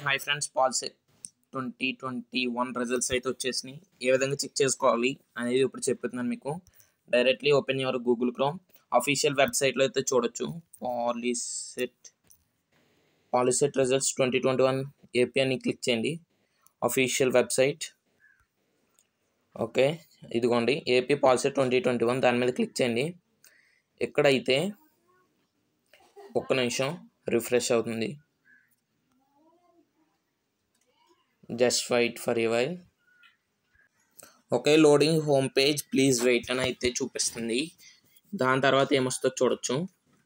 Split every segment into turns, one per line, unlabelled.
hi friends పాల్సే twenty twenty one results అయితే వచ్చేసినాయి ఏ విధంగా చెక్ చేసుకోవాలి అనేది ఇప్పుడు చెప్తున్నాను మీకు directly open your Google Chrome official వెబ్సైట్లో అయితే చూడొచ్చు POLYCET POLYCET results twenty twenty one AP అని క్లిక్ చేయండి అఫీషియల్ వెబ్సైట్ ఓకే ఇదిగోండి AP POLYCET twenty twenty one దాని మీద క్లిక్ చేయండి ఎక్కడైతే ఒక్క నిమిషం రిఫ్రెష్ అవుతుంది just wait for a while okay loading home page please wait అని అయితే చూపిస్తుంది దాని తర్వాత ఏమొస్తుందో చూడొచ్చు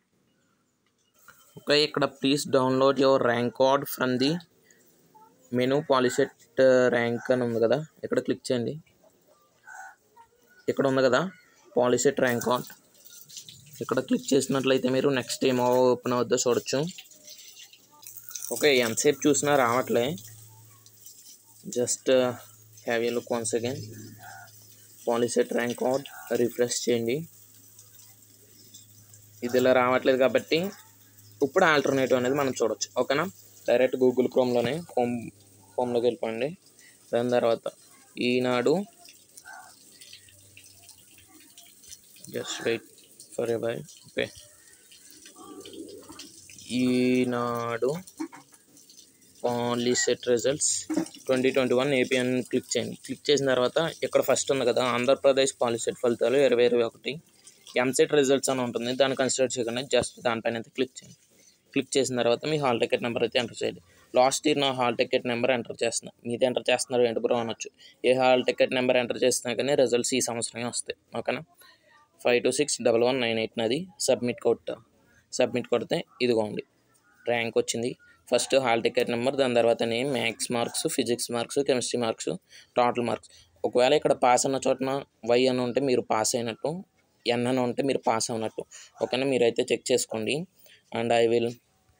ఓకే ఇక్కడ please download your rank card from the menu POLYCET rank అని ఉంది కదా ఇక్కడ క్లిక్ చేయండి ఇక్కడ ఉంది కదా పాలిసెట్ ర్యాంక్ కార్డ్ ఇక్కడ క్లిక్ చేసినట్లయితే మీరు నెక్స్ట్ ఏమో ఓపెన్ అవుద్దో చూడొచ్చు ఓకే ఎంతసేపు చూసినా రావట్లే just have a look once again POLYCET rank card refresh చేయండి ఇది ఇలా రావట్లేదు కాబట్టి ఇప్పుడు ఆల్టర్నేటివ్ అనేది మనం చూడొచ్చు ఓకేనా డైరెక్ట్ గూగుల్ క్రోమ్లోనే హోమ్ హోమ్లోకి వెళ్ళిపోండి దాని తర్వాత Eenadu just wait for a by okay Eenadu POLYCET results twenty twenty one AP అని క్లిక్ చేయండి క్లిక్ చేసిన తర్వాత ఇక్కడ ఫస్ట్ ఉంది కదా ఆంధ్రప్రదేశ్ పాలిసెట్ ఫలితాలు ఇరవై ఇరవై ఒకటి ఎంసెట్ రిజల్ట్స్ అని ఉంటుంది దాన్ని కన్సిడర్ చేయకుండా జస్ట్ దానిపైన అయితే క్లిక్ చేయండి క్లిక్ చేసిన తర్వాత మీ హాల్ టికెట్ నెంబర్ అయితే ఎంటర్ చేయండి లాస్ట్ ఇయర్ నా హాల్ టికెట్ నెంబర్ ఎంటర్ చేస్తున్నా మీది ఎంటర్ చేస్తున్నారు ఏంటి బ్రో అనొచ్చు ఏ హాల్ టికెట్ నెంబర్ ఎంటర్ చేస్తున్నా కానీ రిజల్ట్స్ ఈ సంవత్సరమే వస్తాయి ఓకేనా five two six double one nine eight నాది సబ్మిట్ కొట్ట సబ్మిట్ కొడితే ఇదిగోండి ర్యాంక్ వచ్చింది ఫస్ట్ హాల్ టికెట్ నెంబర్ దాని తర్వాత name maths marks physics marks chemistry marks total marks ఒకవేళ ఇక్కడ పాస్ అన్న చోటన వై అని ఉంటే మీరు పాస్ అయినట్టు ఎన్ అని ఉంటే మీరు పాస్ అవునట్టు ఓకేనా మీరైతే చెక్ చేసుకోండి and I will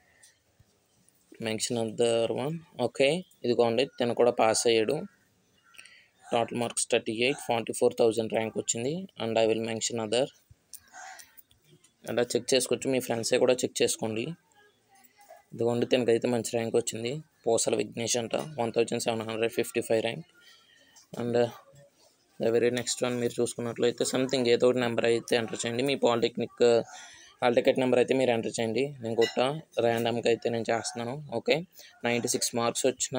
mention other one okay ఇదిగోండి తను కూడా పాస్ అయ్యాడు total marks thirty eight forty four thousand rank వచ్చింది and I will mention other అలా చెక్ చేసుకోవచ్చు మీ ఫ్రెండ్సే కూడా చెక్ చేసుకోండి ఇదిగోండి తనకైతే మంచి ర్యాంక్ వచ్చింది పోసల విఘ్నేష్ అంట one thousand seven hundred fifty five rank and the very next one మీరు చూసుకున్నట్లయితే సంథింగ్ ఏదో ఒకటి నెంబర్ అయితే ఎంటర్ చేయండి మీ పాలిటెక్నిక్ హాల్ టికెట్ నెంబర్ అయితే మీరు ఎంటర్ చేయండి నేను కొట్ట ర్యాండమ్గా అయితే నేను చేస్తున్నాను ఓకే నైంటీ సిక్స్ మార్క్స్ వచ్చిన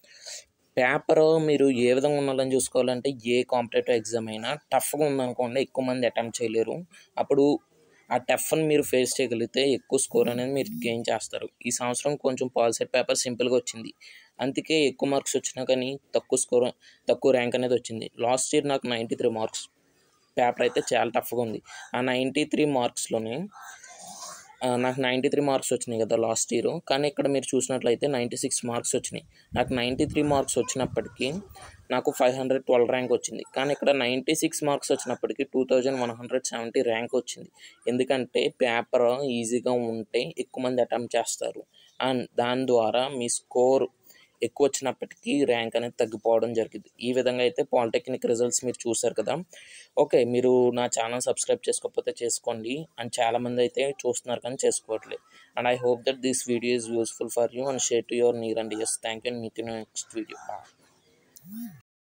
పేపర్ మీరు ఏ విధంగా ఉండాలని చూసుకోవాలంటే ఏ కాంపిటేటివ్ ఎగ్జామ్ అయినా టఫ్గా ఉందనుకోండి ఎక్కువ మంది అటెంప్ట్ చేయలేరు అప్పుడు ఆ టఫ్ని మీరు ఫేస్ చేయగలిగితే ఎక్కువ స్కోర్ అనేది మీరు గెయిన్ చేస్తారు ఈ సంవత్సరం కొంచెం పాలిసెట్ పేపర్ సింపుల్గా వచ్చింది అందుకే ఎక్కువ మార్క్స్ వచ్చినా కానీ తక్కువ స్కోర్ తక్కువ ర్యాంక్ అనేది వచ్చింది లాస్ట్ ఇయర్ నాకు నైంటీ త్రీ మార్క్స్ పేపర్ అయితే చాలా టఫ్గా ఉంది ఆ నైంటీ త్రీ మార్క్స్లోనే నాకు నైంటీ త్రీ మార్క్స్ వచ్చినాయి కదా లాస్ట్ ఇయర్ కానీ ఇక్కడ మీరు చూసినట్లయితే నైంటీ సిక్స్ మార్క్స్ వచ్చినాయి నాకు నైంటీ త్రీ మార్క్స్ వచ్చినప్పటికీ నాకు ఫైవ్ హండ్రెడ్ ట్వెల్వ్ ర్యాంక్ వచ్చింది కానీ ఇక్కడ నైంటీ సిక్స్ మార్క్స్ వచ్చినప్పటికీ two thousand one hundred seventy rank వచ్చింది ఎందుకంటే పేపర్ ఈజీగా ఉంటే ఎక్కువ మంది అటెంప్ట్ చేస్తారు అండ్ దాని ద్వారా మీ స్కోర్ ఎక్కువ వచ్చినప్పటికీ ర్యాంక్ అనేది తగ్గిపోవడం జరిగింది ఈ విధంగా అయితే పాలిటెక్నిక్ రిజల్ట్స్ మీరు చూసారు కదా ఓకే మీరు నా ఛానల్ సబ్స్క్రైబ్ చేసుకోకపోతే చేసుకోండి అండ్ చాలామంది అయితే చూస్తున్నారు కానీ చేసుకోవట్లేదు and I hope that this video is useful for you and share to your near and yes thank you and meet next video